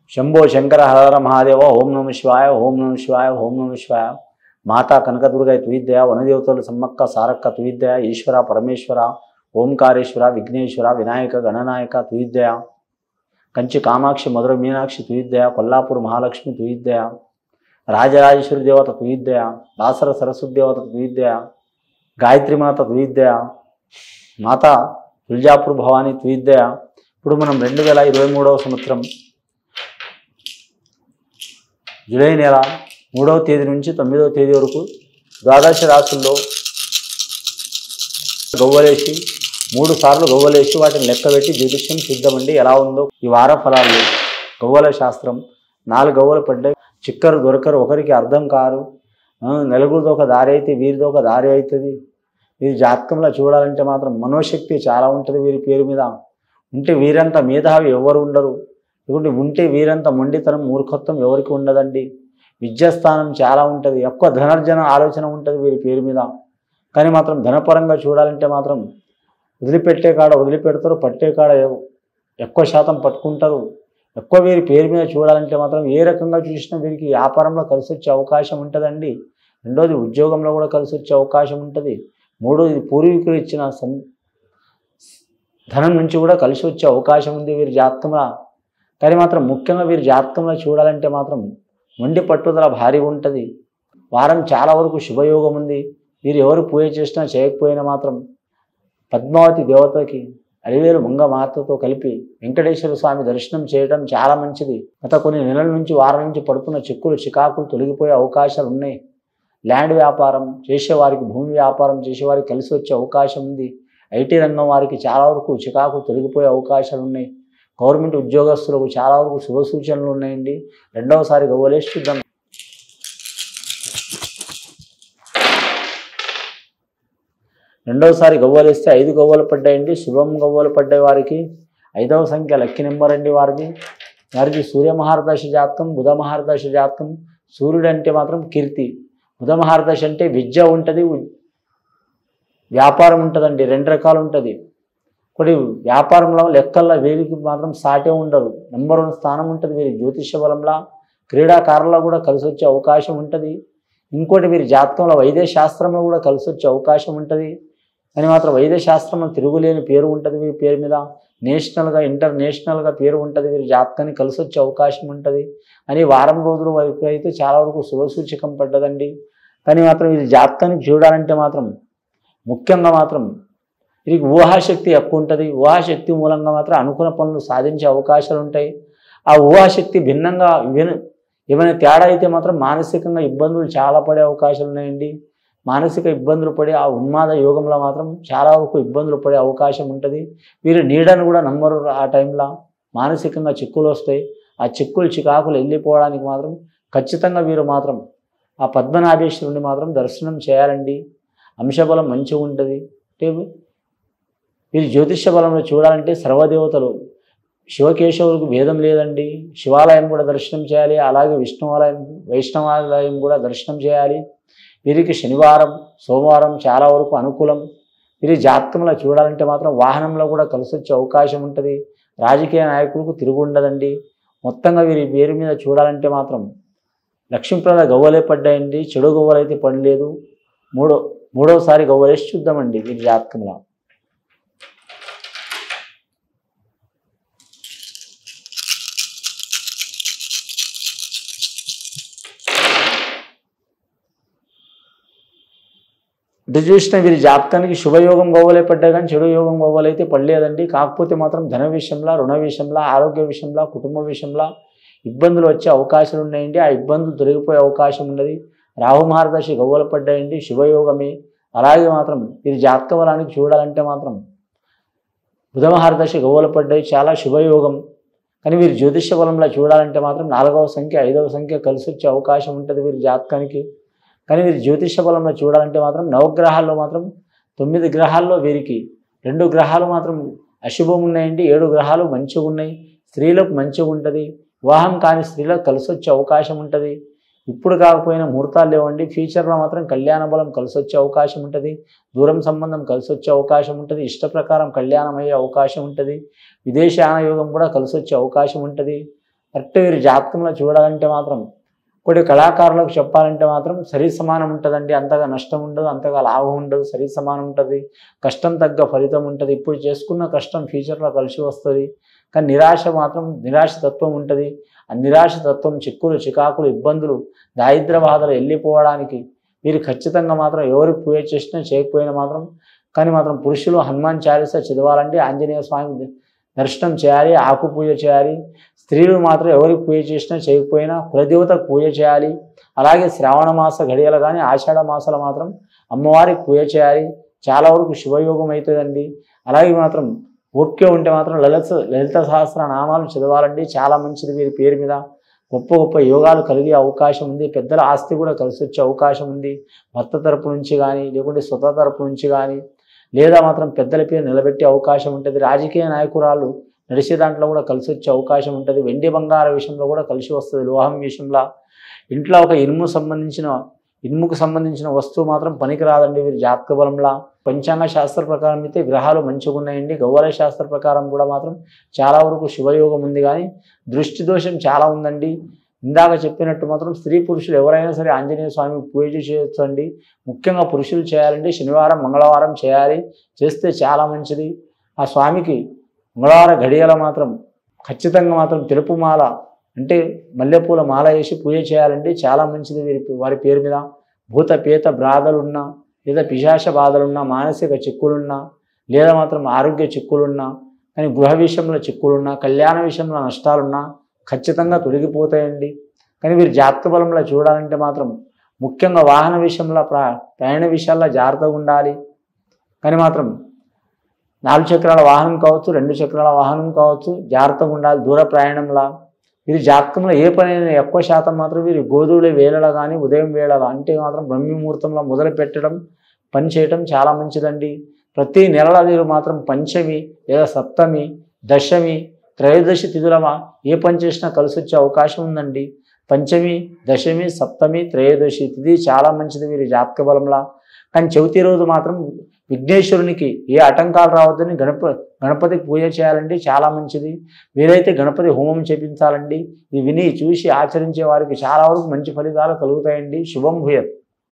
శంభో శంకర హర మహాదేవ ఓం నమ శివాయ ఓం నమ శివాయ ఓం నమ శివాయ మాతా కనకదుర్గ తుయిద్దయ వనదేవతలు సమ్మక్క సారక్క తుయిద్దయ ఈశ్వర పరమేశ్వర ఓంకారేశ్వర విఘ్నేశ్వర వినాయక గణనాయక తుయిద్దయ కంచి కామాక్షి మధుర మీనాక్షి తుయిద్దయ కొల్లాపూర్ మహాలక్ష్మి తుయిద్దయ రాజరాజేశ్వరి దేవత తుయిద్దయ దాసర సరస్వతి దేవత తుయిద్దయ గాయత్రి మాత తుయిద్దయ మాత తుల్జాపూర్ భవానీ తుయిద్దయ ఇప్పుడు మనం రెండు వేల ఇరవై మూడవ సంవత్సరం జూలై నెల మూడవ తేదీ నుంచి తొమ్మిదవ తేదీ వరకు ద్వాదశ రాశుల్లో గవ్వలేసి మూడు సార్లు గవ్వలేసి వాటిని లెక్కబెట్టి జ్యోతిష్యం చూద్దామండి ఎలా ఉందో ఈ వార ఫలాలు గవ్వల శాస్త్రం నాలుగు గవ్వలు పడ్డాయి చిక్కరు దొరకరు ఒకరికి అర్థం కారు ఆ, నలుగురిది ఒక దారి అయితే వీరిది ఒక దారి అవుతుంది వీరి జాతకంలో చూడాలంటే మాత్రం మనోశక్తి చాలా ఉంటుంది వీరి పేరు మీద ఉంటే వీరంత మేధావి ఎవరు ఉండరు ఎందుకంటే ఉంటే వీరంత మొండితనం మూర్ఖత్వం ఎవరికి ఉండదండి విద్యాస్థానం చాలా ఉంటుంది ఎక్కువ ధనార్జన ఆలోచన ఉంటుంది వీరి పేరు మీద కానీ మాత్రం ధనపరంగా చూడాలంటే మాత్రం వదిలిపెట్టే కాడ వదిలిపెడతారు పట్టే కాడ ఎవ- ఎక్కువ శాతం పట్టుకుంటారు ఎక్కువ వీరి పేరు మీద చూడాలంటే మాత్రం ఏ రకంగా చూసినా వీరికి వ్యాపారంలో కలిసి వచ్చే అవకాశం ఉంటుందండి రెండోది ఉద్యోగంలో కూడా కలిసి వచ్చే అవకాశం ఉంటుంది మూడోది పూర్వీకులు ఇచ్చిన సం ధనం నుంచి కూడా కలిసి వచ్చే అవకాశం ఉంది వీరి జాతకంలో కానీ మాత్రం ముఖ్యంగా వీరి జాతకంలో చూడాలంటే మాత్రం మొండి పట్టుదల భారీ ఉంటుంది వారం చాలా వరకు శుభయోగం ఉంది వీరు ఎవరు పూజ చేసినా చేయకపోయినా మాత్రం పద్మావతి దేవతకి అరివేలు మంగ మాతతో కలిపి వెంకటేశ్వర స్వామి దర్శనం చేయడం చాలా మంచిది గత కొన్ని నెలల నుంచి వారం నుంచి పడుతున్న చిక్కులు చికాకులు తొలగిపోయే అవకాశాలు ఉన్నాయి ల్యాండ్ వ్యాపారం చేసేవారికి భూమి వ్యాపారం చేసేవారికి కలిసి వచ్చే అవకాశం ఉంది ఐటీ రంగం వారికి చాలా వరకు చికాకు తొలగిపోయే అవకాశాలు ఉన్నాయి గవర్నమెంట్ ఉద్యోగస్తులకు చాలా వరకు శుభ సూచనలు ఉన్నాయండి రెండవసారి గవ్వలేసి చూద్దాం రెండవసారి గవ్వలేస్తే ఐదు గవ్వలు పడ్డాయండి శుభం గవ్వలు పడ్డాయి వారికి ఐదవ సంఖ్య లక్కీ నెంబర్ అండి వారిది వారికి సూర్య మహారదశ జాతకం బుధ మహారదశ జాతకం సూర్యుడు అంటే మాత్రం కీర్తి బుధ మహారదశ అంటే విద్య ఉంటుంది ఉ- వ్యాపారం ఉంటుందండి రెండు రకాలు ఉంటుంది కొన్ని వ్యాపారంలో లెక్కల్లో వీరికి మాత్రం సాటే ఉండరు నెంబర్ వన్ స్థానం ఉంటుంది వీరి జ్యోతిష్య బలంలో క్రీడాకారుల్లో కూడా కలిసి వచ్చే అవకాశం ఉంటుంది ఇంకోటి వీరి జాతకంలో వైద్య శాస్త్రంలో కూడా కలిసి వచ్చే అవకాశం ఉంటుంది కానీ మాత్రం వైద్య శాస్త్రంలో తిరుగులేని పేరు ఉంటుంది వీరి పేరు మీద నేషనల్గా ఇంటర్నేషనల్గా పేరు ఉంటుంది వీరి జాతకానికి కలిసి వచ్చే అవకాశం ఉంటుంది అని వారం రోజుల వరకు అయితే చాలా వరకు శుభసూచకం పడ్డదండి కానీ మాత్రం వీరి జాతకానికి చూడాలంటే మాత్రం ముఖ్యంగా మాత్రం వీరికి ఊహాశక్తి ఎక్కువ ఉంటుంది ఊహాశక్తి మూలంగా మాత్రం అనుకున్న పనులు సాధించే అవకాశాలు ఉంటాయి ఆ ఊహాశక్తి భిన్నంగా విన ఏమైనా తేడా అయితే మాత్రం మానసికంగా ఇబ్బందులు చాలా పడే అవకాశాలు ఉన్నాయండి మానసిక ఇబ్బందులు పడే ఆ ఉన్మాద యోగంలో మాత్రం చాలా వరకు ఇబ్బందులు పడే అవకాశం ఉంటుంది వీరు నీడను కూడా నమ్మరు ఆ టైంలో మానసికంగా చిక్కులు వస్తాయి ఆ చిక్కులు చికాకులు వెళ్ళిపోవడానికి మాత్రం ఖచ్చితంగా వీరు మాత్రం ఆ పద్మనాభేశ్వరుని మాత్రం దర్శనం చేయాలండి అంశబలం మంచిగా ఉంటుంది అంటే వీరి జ్యోతిష్య బలంలో చూడాలంటే సర్వదేవతలు శివకేశవులకు భేదం లేదండి శివాలయం కూడా దర్శనం చేయాలి అలాగే విష్ణువాలయం వైష్ణవాలయం కూడా దర్శనం చేయాలి వీరికి శనివారం సోమవారం చాలా వరకు అనుకూలం వీరి జాతకంలో చూడాలంటే మాత్రం వాహనంలో కూడా కలిసి వచ్చే అవకాశం ఉంటుంది రాజకీయ నాయకులకు తిరుగు ఉండదండి మొత్తంగా వీరి పేరు మీద చూడాలంటే మాత్రం లక్ష్మీప్రద గవ్వలే పడ్డాయండి చెడు గవ్వలు అయితే పడలేదు మూడో మూడోసారి గవ్వలేసి చూద్దామండి వీరి జాతకంలో ఇటు చూసిన వీరి జాతకానికి శుభయోగం గవ్వలే పడ్డాయి కానీ చెడు యోగం గవ్వలు అయితే పడలేదండి కాకపోతే మాత్రం ధన విషయంలో రుణ విషయంలో ఆరోగ్య విషయంలో కుటుంబ విషయంలో ఇబ్బందులు వచ్చే అవకాశాలు ఉన్నాయండి ఆ ఇబ్బందులు తొలగిపోయే అవకాశం ఉన్నది రాహు మహారదశి గవ్వలు పడ్డాయండి శుభయోగమే అలాగే మాత్రం వీరి జాతక బలానికి చూడాలంటే మాత్రం బుధ మహారదశి గవ్వలు పడ్డాయి చాలా శుభయోగం కానీ వీరి జ్యోతిష్య బలంలో చూడాలంటే మాత్రం నాలుగవ సంఖ్య ఐదవ సంఖ్య కలిసి వచ్చే అవకాశం ఉంటుంది వీరి జాతకానికి కానీ వీరి జ్యోతిష బలంలో చూడాలంటే మాత్రం నవగ్రహాల్లో మాత్రం తొమ్మిది గ్రహాల్లో వీరికి రెండు గ్రహాలు మాత్రం అశుభం ఉన్నాయండి ఏడు గ్రహాలు మంచిగా ఉన్నాయి స్త్రీలకు మంచిగా ఉంటుంది వివాహం కాని స్త్రీలకు కలిసి వచ్చే అవకాశం ఉంటుంది ఇప్పుడు కాకపోయినా ముహూర్తాలు లేవండి ఫ్యూచర్లో మాత్రం కళ్యాణ బలం కలిసి వచ్చే అవకాశం ఉంటుంది దూరం సంబంధం కలిసి వచ్చే అవకాశం ఉంటుంది ఇష్ట ప్రకారం కళ్యాణం అయ్యే అవకాశం ఉంటుంది విదేశాన యోగం కూడా కలిసి వచ్చే అవకాశం ఉంటుంది కరెక్ట్ వీరి జాతకంలో చూడాలంటే మాత్రం కొన్ని కళాకారులకు చెప్పాలంటే మాత్రం సరి సమానం ఉంటుందండి అంతగా నష్టం ఉండదు అంతగా లాభం ఉండదు సరి సమానం ఉంటుంది కష్టం తగ్గ ఫలితం ఉంటుంది ఇప్పుడు చేసుకున్న కష్టం ఫ్యూచర్లో కలిసి వస్తుంది కానీ నిరాశ మాత్రం నిరాశ తత్వం ఉంటుంది ఆ నిరాశ తత్వం చిక్కులు చికాకులు ఇబ్బందులు దారిద్ర బాధలు వెళ్ళిపోవడానికి మీరు ఖచ్చితంగా మాత్రం ఎవరికి పూజ చేసినా చేయకపోయినా మాత్రం కానీ మాత్రం పురుషులు హనుమాన్ చాలీస చదవాలంటే ఆంజనేయ స్వామి దర్శనం చేయాలి ఆకు పూజ చేయాలి స్త్రీలు మాత్రం ఎవరికి పూజ చేసినా చేయకపోయినా కులదేవతకు పూజ చేయాలి అలాగే శ్రావణ మాస ఘడియలు కానీ ఆషాఢ మాసాలు మాత్రం అమ్మవారికి పూజ చేయాలి చాలా వరకు శుభయోగం అవుతుందండి అలాగే మాత్రం ఓకే ఉంటే మాత్రం లలిత లలిత సహస్ర నామాలు చదవాలండి చాలా మంచిది వీరి పేరు మీద గొప్ప గొప్ప యోగాలు కలిగే అవకాశం ఉంది పెద్దల ఆస్తి కూడా కలిసి వచ్చే అవకాశం ఉంది భర్త తరపు నుంచి కానీ లేకుంటే స్వత తరపు నుంచి కానీ లేదా మాత్రం పెద్దల పేరు నిలబెట్టే అవకాశం ఉంటుంది రాజకీయ నాయకురాలు నడిచే దాంట్లో కూడా కలిసి వచ్చే అవకాశం ఉంటుంది వెండి బంగార విషయంలో కూడా కలిసి వస్తుంది లోహం విషయంలో ఇంట్లో ఒక ఇనుము సంబంధించిన ఇనుముకు సంబంధించిన వస్తువు మాత్రం పనికిరాదండి వీరి జాతక బలంలా పంచాంగ శాస్త్ర ప్రకారం అయితే గ్రహాలు మంచిగా ఉన్నాయండి గౌరవ శాస్త్ర ప్రకారం కూడా మాత్రం చాలా వరకు శుభయోగం ఉంది కానీ దృష్టి దోషం చాలా ఉందండి ఇందాక చెప్పినట్టు మాత్రం స్త్రీ పురుషులు ఎవరైనా సరే ఆంజనేయ స్వామి పూజ చేయొచ్చు అండి ముఖ్యంగా పురుషులు చేయాలండి శనివారం మంగళవారం చేయాలి చేస్తే చాలా మంచిది ఆ స్వామికి మంగళవారం గడియల మాత్రం ఖచ్చితంగా మాత్రం తెలుపు మాల అంటే మల్లెపూల మాల వేసి పూజ చేయాలండి చాలా మంచిది వీరి వారి పేరు మీద భూత పేత బాధలున్నా లేదా పిశాచ బాధలున్నా మానసిక చిక్కులున్నా లేదా మాత్రం ఆరోగ్య చిక్కులున్నా కానీ గృహ విషయంలో చిక్కులున్నా కళ్యాణ విషయంలో నష్టాలున్నా ఖచ్చితంగా తొలగిపోతాయండి కానీ వీరు జాతక బలంలో చూడాలంటే మాత్రం ముఖ్యంగా వాహన విషయంలో ప్రా ప్రయాణ విషయాల్లో జాగ్రత్తగా ఉండాలి కానీ మాత్రం నాలుగు చక్రాల వాహనం కావచ్చు రెండు చక్రాల వాహనం కావచ్చు జాగ్రత్తగా ఉండాలి దూర ప్రయాణంలా వీరి జాతకంలో ఏ పనైనా ఎక్కువ శాతం మాత్రం వీరి గోధువుల వేళలో కానీ ఉదయం వేళలో అంటే మాత్రం బ్రహ్మముహూర్తంలో మొదలు పెట్టడం పని చేయటం చాలా మంచిదండి ప్రతి నెలలో వీరు మాత్రం పంచమి లేదా సప్తమి దశమి త్రయోదశి తిథులమా ఏ పని చేసినా కలిసి వచ్చే అవకాశం ఉందండి పంచమి దశమి సప్తమి త్రయోదశి తిథి చాలా మంచిది వీరి జాతక బలంలా కానీ చవితి రోజు మాత్రం విఘ్నేశ్వరునికి ఏ ఆటంకాలు రావద్దని గణప గణపతికి పూజ చేయాలండి చాలా మంచిది వీరైతే గణపతి హోమం చేపించాలండి ఇది విని చూసి ఆచరించే వారికి చాలా వరకు మంచి ఫలితాలు కలుగుతాయండి శుభం భూయత్